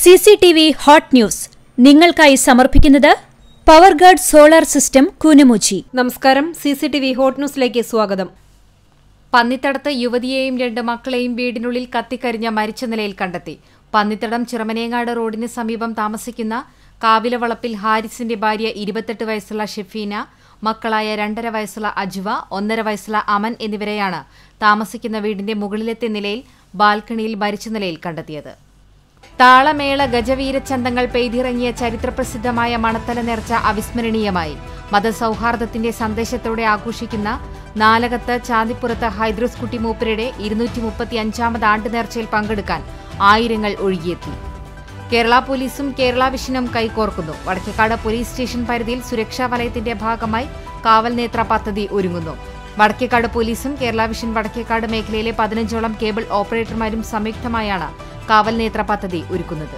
C C T V hot news നിങ്ങൾക്കായി സമർപ്പിക്കുന്നത് Powerguard solar system Koonamuchi നമസ്കാരം C C T V hot ന്യൂസിലേക്ക് സ്വാഗതം പന്നിത്തടത്ത് യുവതിയെയും രണ്ട് മക്കളെയും വീടിനുള്ളിൽ കത്തിക്കരിഞ്ഞ മരിച്ച നിലയിൽ കണ്ടെത്തി പന്നിത്തടം ചിറമനേങ്ങാട് റോഡിന് സമീപം താമസിക്കുന്ന കാവിലവളപ്പിൽ ഹാരിസിന്റെ ഭാര്യ ഇരുപത്തെട്ട് വയസ്സുള്ള ഷെഫീന മക്കളായ രണ്ടര വയസ്സുള്ള അജ്വ ഒന്നര വയസ്സുള്ള അമൻ എന്നിവരെയാണ് താമസിക്കുന്ന വീടിന്റെ മുകളിലത്തെ നിലയിൽ ബാൽക്കണിയിൽ മരിച്ച നിലയിൽ കണ്ടെത്തിയത് താളമേള ഗജവീരച്ചന്തങ്ങൾ പെയ്തിറങ്ങിയ ചരിത്രപ്രസിദ്ധമായ മണത്തല നേർച്ച അവിസ്മരണീയമായി മതസൗഹാർദ്ദത്തിന്റെ സന്ദേശത്തോടെ ആഘോഷിക്കുന്ന നാലകത്ത് ചാന്തിപ്പുറത്ത് ഹൈദ്രോസ് കുട്ടി മൂപ്പരുടെ ഇരുന്നൂറ്റി മുപ്പത്തി അഞ്ചാമത് ആണ്ട് നേർച്ചയിൽ പങ്കെടുക്കാൻ ആയിരങ്ങൾ ഒഴുകിയെത്തി കേരള പോലീസും കേരള വിഷനും കൈകോർക്കുന്നു വടക്കേക്കാട് പോലീസ് സ്റ്റേഷൻ പരിധിയിൽ സുരക്ഷാ വലയത്തിന്റെ ഭാഗമായി കാവൽ നേത്ര പദ്ധതി ഒരുങ്ങുന്നു വടക്കേക്കാട് പോലീസും കേരള വിഷൻ വടക്കേക്കാട് മേഖലയിലെ പതിനഞ്ചോളം കേബിൾ ഓപ്പറേറ്റർമാരും സംയുക്തമായാണ് കാവൽ നേത്ര പദ്ധതി ഒരുക്കുന്നത്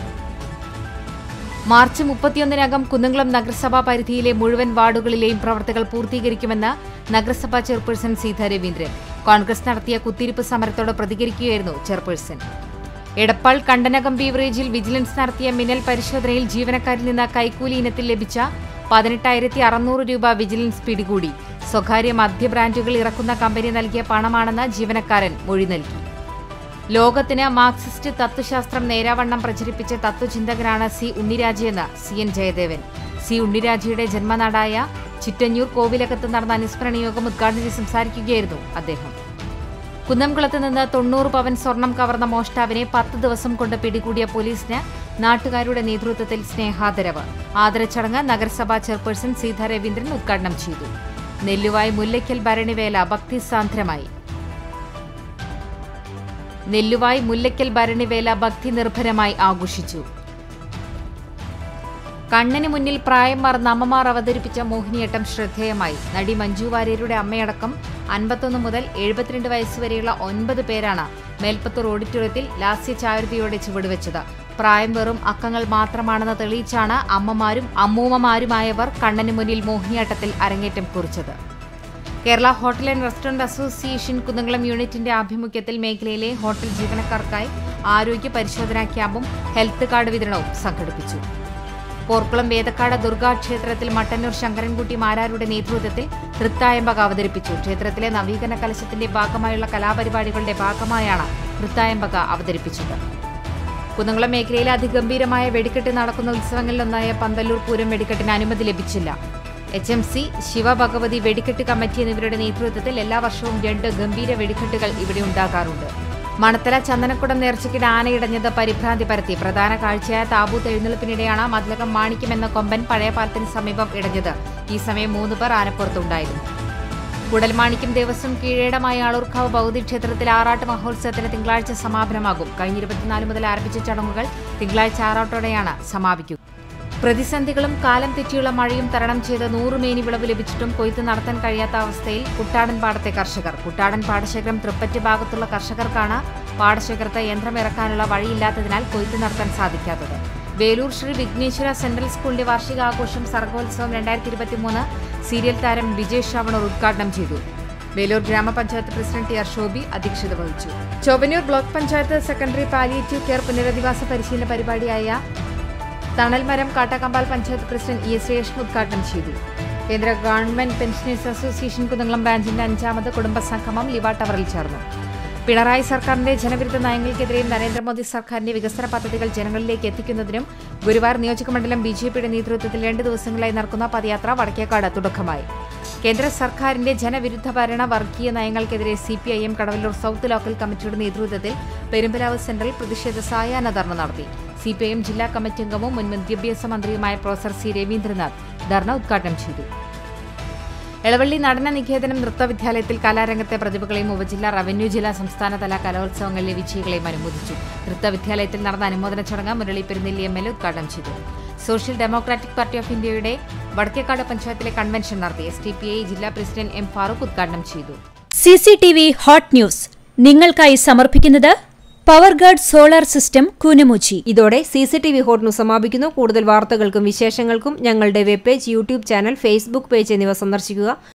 മാർച്ച് മുപ്പത്തിയൊന്നിനകം കുന്നംകുളം നഗരസഭാ പരിധിയിലെ മുഴുവൻ വാർഡുകളിലെയും പ്രവർത്തികൾ പൂർത്തീകരിക്കുമെന്ന് നഗരസഭാ ചെയർപേഴ്സൺ സീതാ രവീന്ദ്രൻ കോൺഗ്രസ് നടത്തിയ കുത്തിരിപ്പ് സമരത്തോട് പ്രതികരിക്കുകയായിരുന്നു ചെയർപേഴ്സൺ എടപ്പാൾ കണ്ടനകം ബീവറേജിൽ വിജിലൻസ് നടത്തിയ മിന്നൽ പരിശോധനയിൽ ജീവനക്കാരിൽ നിന്ന് കൈക്കൂലി ഇനത്തിൽ ലഭിച്ച പതിനെട്ടായിരത്തി അറുന്നൂറ് രൂപ വിജിലൻസ് പിടികൂടി സ്വകാര്യ മദ്യ ബ്രാൻഡുകൾ ഇറക്കുന്ന കമ്പനി നൽകിയ പണമാണെന്ന് ജീവനക്കാരൻ മൊഴി നൽകി ലോകത്തിന് മാർക്സിസ്റ്റ് തത്വശാസ്ത്രം നേരാവണ്ണം പ്രചരിപ്പിച്ച തത്വചിന്തകനാണ് സി ഉണ്ണിരാജയെന്ന് സി എൻ ജയദേവൻ സി ഉണ്ണിരാജയുടെ ജന്മനാടായ ചിറ്റഞ്ഞൂർ കോവിലകത്ത് നടന്ന അനുസ്മരണ യോഗം ഉദ്ഘാടനം ചെയ്ത് സംസാരിക്കുകയായിരുന്നു അദ്ദേഹം കുന്നംകുളത്ത് നിന്ന് തൊണ്ണൂറ് പവൻ സ്വർണം കവർന്ന മോഷ്ടാവിനെ പത്ത് ദിവസം കൊണ്ട് പിടികൂടിയ പോലീസിന് നാട്ടുകാരുടെ നേതൃത്വത്തിൽ സ്നേഹാദരവ് ആദരച്ചടങ്ങ് നഗരസഭാ ചെയർപേഴ്സൺ സീതാ രവീന്ദ്രൻ ഉദ്ഘാടനം ചെയ്തു നെല്ലുവായ് മുല്ലയ്ക്കൽ ഭരണിവേല ഭക്തിസാന്ദ്രമായി നെല്ലുവായ് മുല്ലയ്ക്കൽ ഭരണിവേല ഭക്തി നിർഭരമായി ആഘോഷിച്ചു കണ്ണിന് മുന്നിൽ പ്രായം മറന്ന അമ്മമാർ അവതരിപ്പിച്ച മോഹിനിയട്ടം ശ്രദ്ധേയമായി നടി മഞ്ജു വാര്യരുടെ അമ്മയടക്കം അൻപത്തൊന്ന് മുതൽ എഴുപത്തിരണ്ട് വയസ്സുവരെയുള്ള ഒൻപത് പേരാണ് മേൽപ്പത്തൂർ ഓഡിറ്റോറിയത്തിൽ ലാസ്യ ചാരുതയോടെ ചുവടുവെച്ചത് പ്രായം വെറും അക്കങ്ങൾ മാത്രമാണെന്ന് തെളിയിച്ചാണ് അമ്മമാരും അമ്മൂമ്മമാരുമായവർ കണ്ണന് മുന്നിൽ മോഹിനിയാട്ടത്തിൽ അരങ്ങേറ്റം കുറിച്ചത് Kerala hotel and restaurant association Kunnamkulam യൂണിറ്റിന്റെ ആഭിമുഖ്യത്തിൽ മേഖലയിലെ ഹോട്ടൽ ജീവനക്കാർക്കായി ആരോഗ്യ പരിശോധനാ ക്യാമ്പും ഹെൽത്ത് കാർഡ് വിതരണവും സംഘടിപ്പിച്ചു പോർക്കുളം വേദക്കാട് ദുർഗാ ക്ഷേത്രത്തിൽ മട്ടന്നൂർ ശങ്കരൻകുട്ടി മാരാരുടെ നേതൃത്വത്തിൽ നൃത്തായമ്പക അവതരിപ്പിച്ചു ക്ഷേത്രത്തിലെ നവീകരണ കലശത്തിന്റെ ഭാഗമായുള്ള കലാപരിപാടികളുടെ ഭാഗമായാണ് നൃത്തായമ്പക അവതരിപ്പിച്ചത് കുന്നംകുളം മേഖലയിലെ അതിഗംഭീരമായ വെടിക്കെട്ട് നടക്കുന്ന ഉത്സവങ്ങളിലൊന്നായ പന്തല്ലൂർ പൂരം വെടിക്കെട്ടിന് അനുമതി ലഭിച്ചില്ല എച്ച് എം സി ശിവഭഗവതി വെടിക്കെട്ട് കമ്മിറ്റി എന്നിവരുടെ നേതൃത്വത്തിൽ എല്ലാ വർഷവും രണ്ട് ഗംഭീര വെടിക്കെട്ടുകൾ ഇവിടെ ഉണ്ടാകാറുണ്ട് മണത്തല ചന്ദനക്കുടം നേർച്ചയ്ക്കിടെ ആനയിടഞ്ഞത് പരിഭ്രാന്തി പരത്തി പ്രധാന കാഴ്ചയായ താബൂത്ത് എഴുന്നള്ളിപ്പിനിടെയാണ് മതിലകം മാണിക്യം എന്ന കൊമ്പൻ പഴയ പാലത്തിന് സമീപം ഇടഞ്ഞത് ഈ സമയം മൂന്ന് പേർ ആനപ്പുറത്തുണ്ടായിരുന്നു കുടൽമാണിക്യം ദേവസ്വം കീഴേടമായ ആളൂർക്കാവ് ഭൗതി ക്ഷേത്രത്തിൽ ആറാട്ട് മഹോത്സവത്തിന് തിങ്കളാഴ്ച സമാപനമാകും കഴിഞ്ഞ ഇരുപത്തിനാല് മുതൽ ആരംഭിച്ച ചടങ്ങുകൾ തിങ്കളാഴ്ച ആറാട്ടോടെയാണ് സമാപിക്കുക പ്രതിസന്ധികളും കാലം തെറ്റിയുള്ള മഴയും തരണം ചെയ്ത് നൂറുമേനി വിളവ് ലഭിച്ചിട്ടും കൊയ്ത്ത് നടത്താൻ കഴിയാത്ത അവസ്ഥയിൽ കുട്ടാടൻ പാടത്തെ കർഷകർ കുട്ടാടൻ പാടശേഖരം തൃപ്പറ്റ് ഭാഗത്തുള്ള കർഷകർക്കാണ് പാടശേഖരത്ത് യന്ത്രം ഇറക്കാനുള്ള വഴിയില്ലാത്തതിനാൽ കൊയ്ത്ത് നടത്താൻ സാധിക്കാത്തത് വേലൂർ ശ്രീ വിഘ്നേശ്വര സെൻട്രൽ സ്കൂളിന്റെ വാർഷികാഘോഷം സർഗോത്സവം രണ്ടായിരത്തി ഇരുപത്തിമൂന്ന് സീരിയൽ താരം വിജയ് ശ്രാവണൂർ ഉദ്ഘാടനം ചെയ്തു വേലൂർ ഗ്രാമപഞ്ചായത്ത് പ്രസിഡന്റ് ടി ആർ ശോഭി അധ്യക്ഷത വഹിച്ചു Chowwannur block panchayat secondary palliative care പുനരധിവാസ പരിശീലന പരിപാടിയായ Thanalmaram Kattakampal panchayat president E S Reshma ഉദ്ഘാടനം ചെയ്തു കേന്ദ്ര ഗവൺമെന്റ് പെൻഷനേഴ്സ് അസോസിയേഷൻ കുന്നംകുളം ബ്രാഞ്ചിന്റെ അഞ്ചാമത് കുടുംബ സംഗമം ലിവ ടവറിൽ ചേർന്നു പിണറായി സർക്കാരിന്റെ ജനവിരുദ്ധ നയങ്ങൾക്കെതിരെയും നരേന്ദ്രമോദി സർക്കാരിന്റെ വികസന പദ്ധതികൾ ജനങ്ങളിലേക്ക് എത്തിക്കുന്നതിനും ഗുരുവായൂർ നിയോജകമണ്ഡലം ബി ജെ പിയുടെ നേതൃത്വത്തിൽ രണ്ട് ദിവസങ്ങളായി നടക്കുന്ന പദയാത്ര വടക്കേക്കാട് തുടക്കമായി കേന്ദ്ര സർക്കാരിന്റെ ജനവിരുദ്ധ ഭരണ വർഗീയ നയങ്ങൾക്കെതിരെ C P I M Kadavallur south local കമ്മിറ്റിയുടെ നേതൃത്വത്തിൽ പെരുമ്പലാവ് സെന്ററിൽ പ്രതിഷേധ സായാഹ്ന ധർണ നടത്തി സി പി ഐ എം ജില്ലാ കമ്മിറ്റി അംഗവും മുൻ വിദ്യാഭ്യാസ മന്ത്രിയുമായ പ്രൊഫസർ സി രവീന്ദ്രനാഥ് ധർണ ഉദ്ഘാടനം ചെയ്തു എളവള്ളി നടന നികേതനം നൃത്തവിദ്യാലയത്തിൽ കലാരംഗത്തെ പ്രതിഭകളെയും ഉപജില്ലാ റവന്യൂ ജില്ലാ സംസ്ഥാനതല കലോത്സവങ്ങളിലെ വിജയികളെയും അനുമോദിച്ചു നൃത്തവിദ്യാലയത്തിൽ നടന്ന അനുമോദന ചടങ്ങ് Murali Perunnelli M L A ഉദ്ഘാടനം ചെയ്തു സോഷ്യൽ ഡെമോക്രാറ്റിക് പാർട്ടി ഓഫ് ഇന്ത്യയുടെ വടക്കേക്കാട് പഞ്ചായത്തിലെ കൺവെൻഷൻ നടത്തി എസ് ടി പി ഐ ജില്ലാ പ്രസിഡന്റ് എം ഫാറൂഖ് ഉദ്ഘാടനം ചെയ്തു C C T V hot news നിങ്ങൾക്കായി സമർപ്പിക്കുന്നത് പവർഗാർഡ് സോളാർ സിസ്റ്റം കൂനമുച്ചി ഇതോടെ C C T V hot news സമാപിക്കുന്നു കൂടുതൽ വാർത്തകൾക്കും വിശേഷങ്ങൾക്കും ഞങ്ങളുടെ web page YouTube channel Facebook page എന്നിവ സന്ദർശിക്കുക